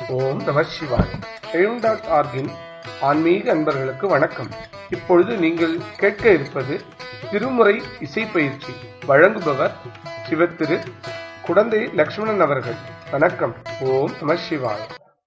ஓம் நம சிவாய் எழும் டாட் ஆர்கின் ஆன்மீக அன்பர்களுக்கு வணக்கம் இப்பொழுது நீங்கள் கேட்க இருப்பது திருமுறை இசை பயிற்சி வழங்குபவர் சிவத்திரு குடந்தை லக்ஷ்மணன் அவர்கள் வணக்கம் ஓம் நம சிவாய்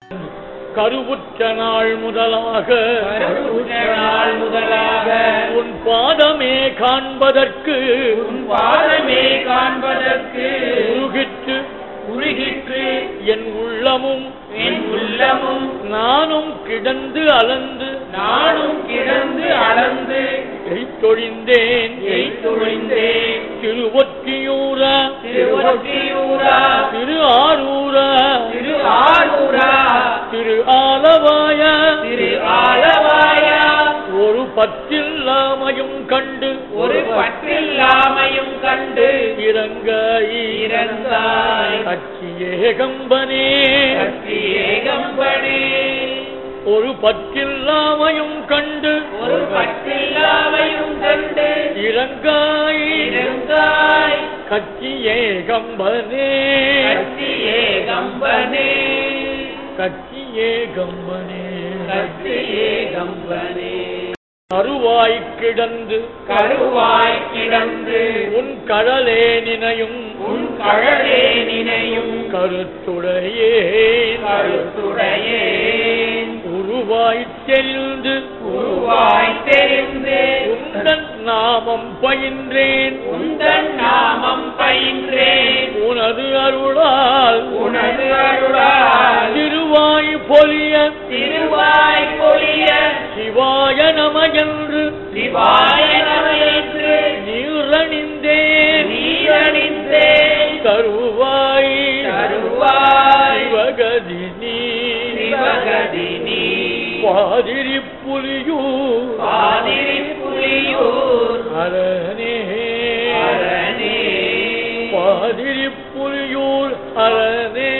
கருவுற்ற நாள் முதலாக கருவுற்ற நாள் முதலாக உன் பாதமே காண்பதற்கு உன் பாதமே காண்பதற்கு உருகிற்று உருகிற்று என் உள்ளமும் என் உள்ளமும் நானும் கிடந்து அலந்து நானும் கிடந்து அளந்து எய்தொழிந்தேன் எய்தொழிந்தேன் திருவொற்றியூரா திருவொற்றியூரா திரு ஆரூரா திரு ஆரூரா திரு ஆலவாயா திரு ஆலவாயா ஒரு பத்தில்லாமையும் கண்டு ஒரு பற்றில்லாமையும் கண்டு இறங்காய் இறந்தாய் கட்சி ஏகம்பனே கத்தி ஏகம்பனே ஒரு பற்றில்லாமையும் கண்டு ஒரு பற்றில்லாமையும் கண்டு இறங்காய் இறந்தாய் கட்சி ஏகம்பனே கத்தி ஏகம்பனே கட்சி ஏகம்பனே கத்தி ஏகம்பனே அருவாய் கிடந்து கருவாய் கிடந்து உன் கடலே நினையும் உன் கழலே நினையும் கருத்துடையேன் கருத்துடையேன் உருவாய் தெரிந்து உருவாய் தெரிந்து உந்தன் நாமம் பயின்றேன் உந்தன் நாமம் பயின்றேன் உனது அருளால் உனது அருளால் திருவாய் பொலிய திருவாய் பொழிய சிவாய நம என்று சிவாய நமயன்று நீரணிந்தேன் நீரணிந்தேன் கருவாய் கருவாய் சிவகதி நீ சிவகதினி பாதிரி புலியூர் பாதிரி புலியூர் அரணே அரணே பாதிரி புலியூர் அரணே